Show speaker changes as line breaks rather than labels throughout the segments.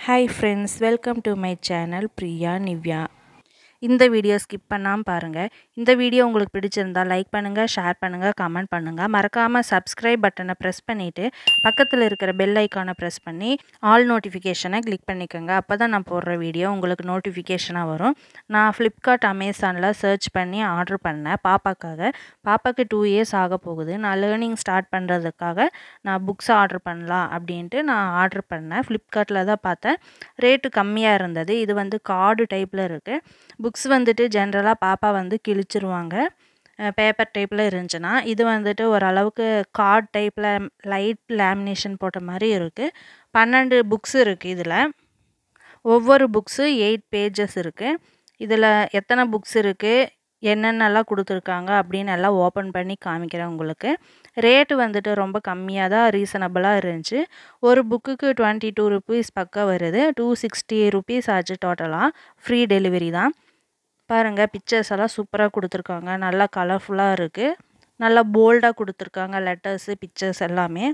hi friends welcome to my channel Priya Nivya இந்த video skip பண்ணாமல் பாருங்கள் இந்த வீடியோ உங்களுக்கு பிடிச்சிருந்தா லைக் பண்ணுங்கள் ஷேர் பண்ணுங்கள் கமெண்ட் பண்ணுங்கள் மறக்காமல் சப்ஸ்கிரைப் பட்டனை ப்ரெஸ் பண்ணிவிட்டு பக்கத்தில் இருக்கிற பெல் ஐக்கானை ப்ரெஸ் பண்ணி ஆல் நோட்டிஃபிகேஷனை கிளிக் பண்ணிக்கோங்க அப்போ தான் நான் போடுற வீடியோ உங்களுக்கு நோட்டிஃபிகேஷனாக வரும் நான் ஃப்ளிப்கார்ட் அமேசானில் சர்ச் பண்ணி ஆர்டர் பண்ணேன் பாப்பாக்காக பாப்பாக்கு டூ இயர்ஸ் ஆக போகுது நான் லேர்னிங் ஸ்டார்ட் பண்ணுறதுக்காக நான் புக்ஸ் ஆர்டர் பண்ணலாம் அப்படின்ட்டு நான் ஆர்டர் பண்ணேன் ஃப்ளிப்கார்ட்டில் தான் பார்த்தேன் ரேட்டு கம்மியாக இருந்தது இது வந்து கார்டு டைப்பில் இருக்குது புக்ஸ் வந்துட்டு ஜென்ரலாக பாப்பா வந்து கிழிச்சிருவாங்க பேப்பர் டைப்பில் இருந்துச்சுன்னா இது வந்துட்டு ஓரளவுக்கு கார்ட் டைப்பில் லைட் லேமினேஷன் போட்ட மாதிரி இருக்குது பன்னெண்டு புக்ஸ் இருக்குது இதில் ஒவ்வொரு புக்ஸு எயிட் பேஜஸ் இருக்குது இதில் எத்தனை புக்ஸ் இருக்குது என்னென்னலாம் கொடுத்துருக்காங்க அப்படின்னு எல்லாம் ஓப்பன் பண்ணி காமிக்கிறேன் உங்களுக்கு ரேட்டு வந்துட்டு ரொம்ப கம்மியாக தான் ரீசனபிளாக இருந்துச்சு ஒரு புக்குக்கு டுவெண்ட்டி டூ ருபீஸ் பக்கம் வருது டூ சிக்ஸ்டி ருபீஸ் ஆச்சு டோட்டலாக ஃப்ரீ டெலிவரி தான் பாருங்கள் பிக்சர்ஸ் எல்லாம் சூப்பராக கொடுத்துருக்காங்க நல்லா கலர்ஃபுல்லாக இருக்குது நல்லா போல்டாக கொடுத்துருக்காங்க லெட்டர்ஸு பிக்சர்ஸ் எல்லாமே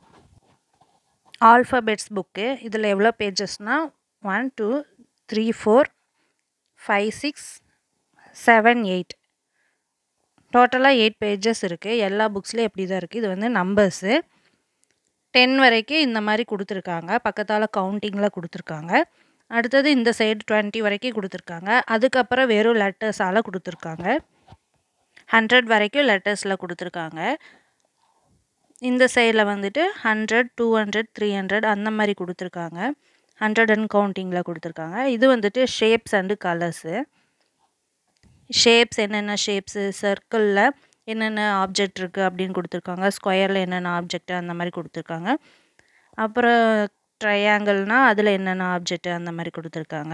ஆல்ஃபபெட்ஸ் புக்கு இதில் எவ்வளோ பேஜஸ்னால் one two three four five six seven eight டோட்டலாக எயிட் பேஜஸ் இருக்குது எல்லா புக்ஸ்லேயும் எப்படி தான் இருக்குது இது வந்து நம்பர்ஸு டென் வரைக்கும் இந்த மாதிரி கொடுத்துருக்காங்க பக்கத்தால் கவுண்டிங்கில் கொடுத்துருக்காங்க அடுத்தது இந்த சைடு டுவெண்ட்டி வரைக்கும் கொடுத்துருக்காங்க அதுக்கப்புறம் வெறும் லெட்டர்ஸால் கொடுத்துருக்காங்க ஹண்ட்ரட் வரைக்கும் லெட்டர்ஸில் கொடுத்துருக்காங்க இந்த சைடில் வந்துட்டு hundred two hundred three hundred அந்த மாதிரி கொடுத்துருக்காங்க ஹண்ட்ரட் அண்ட் கவுண்டிங்கில் கொடுத்துருக்காங்க இது வந்துட்டு ஷேப்ஸ் அண்டு கலர்ஸு ஷேப்ஸ் என்னென்ன ஷேப்ஸு சர்க்கிளில் என்னென்ன ஆப்ஜெக்ட் இருக்குது அப்படின்னு கொடுத்துருக்காங்க ஸ்கொயரில் என்னென்ன ஆப்ஜெக்ட் அந்த மாதிரி கொடுத்துருக்காங்க அப்புறம் ட்ரையாங்கிள்னால் அதில் என்னென்ன ஆப்ஜெக்ட் அந்த மாதிரி கொடுத்துருக்காங்க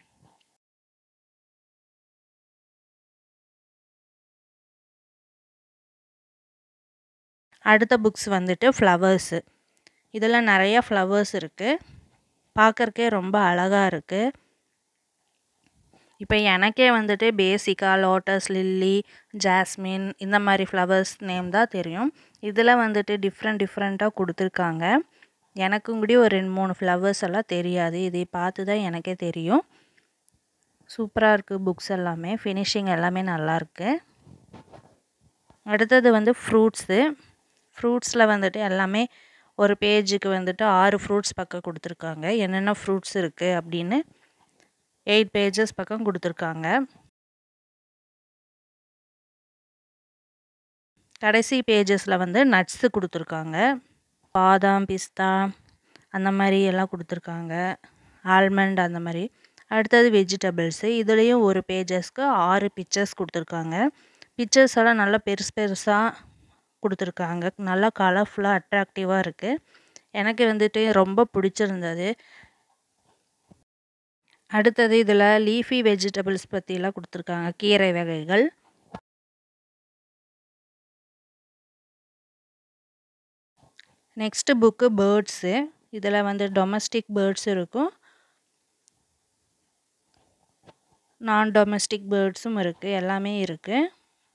அடுத்த புக்ஸ் வந்துட்டு ஃப்ளவர்ஸு இதில் நிறையா ஃப்ளவர்ஸ் இருக்குது பார்க்குறக்கே ரொம்ப அழகாக இருக்குது இப்போ எனக்கே வந்துட்டு பேசிக்காக லோட்டஸ் லில்லி ஜாஸ்மின் இந்த மாதிரி ஃப்ளவர்ஸ் நேம் தான் தெரியும் இதில் வந்துட்டு டிஃப்ரெண்ட் டிஃப்ரெண்ட்டாக கொடுத்துருக்காங்க எனக்கும் கூட ஒரு ரெண்டு மூணு ஃப்ளவர்ஸ் எல்லாம் தெரியாது இதை பார்த்து தான் எனக்கே தெரியும் சூப்பராக இருக்குது புக்ஸ் எல்லாமே ஃபினிஷிங் எல்லாமே நல்லாயிருக்கு அடுத்தது வந்து ஃப்ரூட்ஸு ஃப்ரூட்ஸில் வந்துட்டு எல்லாமே ஒரு பேஜுக்கு வந்துட்டு ஆறு ஃப்ரூட்ஸ் பக்கம் கொடுத்துருக்காங்க என்னென்ன ஃப்ரூட்ஸ் இருக்குது அப்படின்னு எயிட் பேஜஸ் பக்கம் கொடுத்துருக்காங்க கடைசி பேஜஸில் வந்து நட்ஸு கொடுத்துருக்காங்க பாதாம் பிஸ்தா அந்த மாதிரி எல்லாம் கொடுத்துருக்காங்க ஆல்மண்ட் அந்த மாதிரி அடுத்தது வெஜிடபிள்ஸு இதுலேயும் ஒரு பேஜஸ்க்கு ஆறு பிக்சர்ஸ் கொடுத்துருக்காங்க பிக்சர்ஸ் எல்லாம் நல்லா பெருசு பெருசாக கொடுத்துருக்காங்க நல்லா கலர்ஃபுல்லாக அட்ராக்டிவாக இருக்குது எனக்கு வந்துட்டு ரொம்ப பிடிச்சிருந்தது அடுத்தது இதில் லீஃபி வெஜிடபிள்ஸ் பற்றிலாம் கொடுத்துருக்காங்க கீரை வகைகள் நெக்ஸ்ட்டு புக்கு பேர்ட்ஸு இதில் வந்து டொமஸ்டிக் பேர்ட்ஸ் இருக்கும் நான் டொமஸ்டிக் பேர்ட்ஸும் இருக்குது எல்லாமே இருக்குது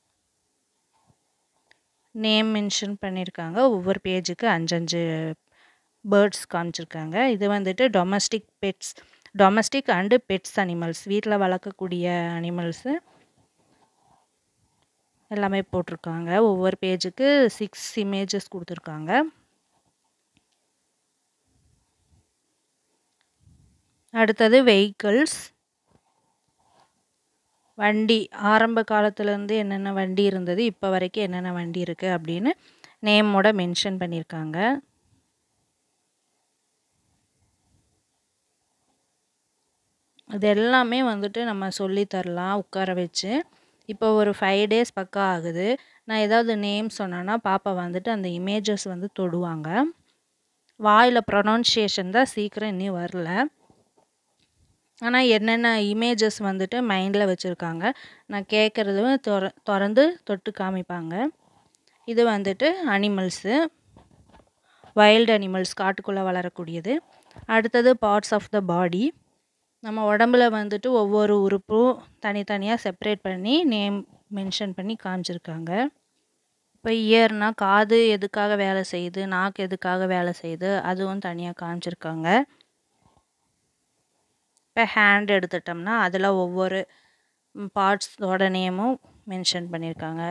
நேம் மென்ஷன் பண்ணியிருக்காங்க ஒவ்வொரு பேஜுக்கு அஞ்சஞ்சு பேர்ட்ஸ் காமிச்சிருக்காங்க இது வந்துட்டு domestic pets domestic and pets animals வீட்டில் வளர்க்கக்கூடிய அனிமல்ஸு எல்லாமே போட்டிருக்காங்க ஒவ்வொரு பேஜுக்கு சிக்ஸ் இமேஜஸ் கொடுத்துருக்காங்க அடுத்தது வெஹிக்கிள்ஸ் வண்டி ஆரம்ப காலத்துலேருந்து என்னென்ன வண்டி இருந்தது இப்போ வரைக்கும் என்னென்ன வண்டி இருக்குது அப்படின்னு நேமோட மென்ஷன் பண்ணியிருக்காங்க இது எல்லாமே வந்துட்டு நம்ம சொல்லி தரலாம் உட்கார வச்சு இப்போ ஒரு ஃபைவ் டேஸ் பக்கம் ஆகுது நான் ஏதாவது நேம் சொன்னேன்னா பாப்பா வந்துட்டு அந்த இமேஜஸ் வந்து தொடுவாங்க வாயில் ப்ரொனவுன்சியேஷன் தான் சீக்கிரம் இன்னும் வரல ஆனால் என்னென்ன இமேஜஸ் வந்துட்டு மைண்டில் வச்சுருக்காங்க நான் கேட்குறது தொற திறந்து தொட்டு காமிப்பாங்க இது வந்துட்டு அனிமல்ஸு வைல்டு அனிமல்ஸ் காட்டுக்குள்ளே வளரக்கூடியது அடுத்தது பார்ட்ஸ் ஆஃப் த பாடி நம்ம உடம்புல வந்துட்டு ஒவ்வொரு உறுப்பும் தனித்தனியாக செப்ரேட் பண்ணி நேம் மென்ஷன் பண்ணி காமிச்சிருக்காங்க இப்போ இயர்னால் காது எதுக்காக வேலை செய்யுது நாக்கு எதுக்காக வேலை செய்யுது அதுவும் தனியாக காமிச்சிருக்காங்க இப்போ ஹேண்ட் எடுத்துட்டோம்னா அதில் ஒவ்வொரு பார்ட்ஸோட நேமும் மென்ஷன் பண்ணியிருக்காங்க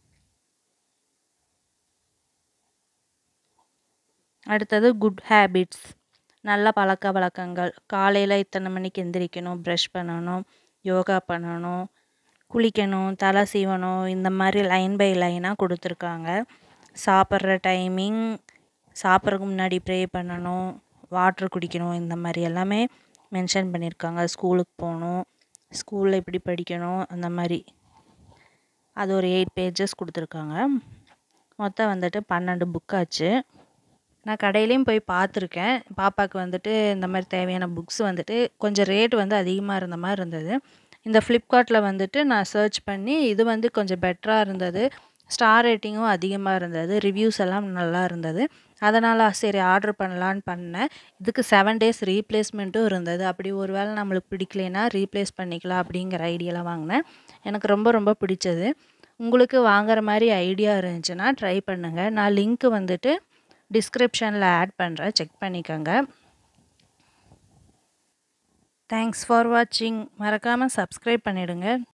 அடுத்தது குட் ஹேபிட்ஸ் நல்ல பழக்க வழக்கங்கள் காலையில் இத்தனை மணிக்கு எந்திரிக்கணும் ப்ரஷ் பண்ணணும் யோகா பண்ணணும் குளிக்கணும் தலை சீவணும் இந்த மாதிரி லைன் பை லைனாக கொடுத்துருக்காங்க சாப்பிட்ற டைமிங் சாப்பிட்றதுக்கு முன்னாடி ப்ரே பண்ணணும் வாட்ரு குடிக்கணும் இந்த மாதிரி எல்லாமே மென்ஷன் பண்ணியிருக்காங்க ஸ்கூலுக்கு போகணும் ஸ்கூலில் இப்படி படிக்கணும் அந்த மாதிரி அது ஒரு எயிட் பேஜஸ் கொடுத்துருக்காங்க மொத்தம் வந்துட்டு பன்னெண்டு புக்காச்சு நான் கடையிலையும் போய் பார்த்துருக்கேன் பாப்பாவுக்கு வந்துட்டு இந்த மாதிரி தேவையான புக்ஸ் வந்துட்டு கொஞ்சம் ரேட் வந்து அதிகமாக இருந்த மாதிரி இருந்தது இந்த ஃப்ளிப்கார்ட்டில் வந்துட்டு நான் சர்ச் பண்ணி இது வந்து கொஞ்சம் பெட்டராக இருந்தது ஸ்டார் ரேட்டிங்கும் அதிகமாக இருந்தது ரிவ்யூஸ் எல்லாம் நல்லா இருந்தது அதனால் சரி ஆர்டர் பண்ணலான்னு பண்ணேன் இதுக்கு செவன் டேஸ் ரீப்ளேஸ்மெண்ட்டும் இருந்தது அப்படி ஒரு வேளை நம்மளுக்கு பிடிக்கலைன்னா ரீப்ளேஸ் பண்ணிக்கலாம் அப்படிங்கிற ஐடியாவில் வாங்கினேன் எனக்கு ரொம்ப ரொம்ப பிடிச்சது உங்களுக்கு வாங்குற மாதிரி ஐடியா இருந்துச்சுன்னா ட்ரை பண்ணுங்கள் நான் லிங்க்கு வந்துட்டு டிஸ்கிரிப்ஷனில் ஆட் பண்ணுறேன் செக் பண்ணிக்கோங்க தேங்க்ஸ் ஃபார் வாட்சிங் மறக்காமல் சப்ஸ்கிரைப் பண்ணிவிடுங்க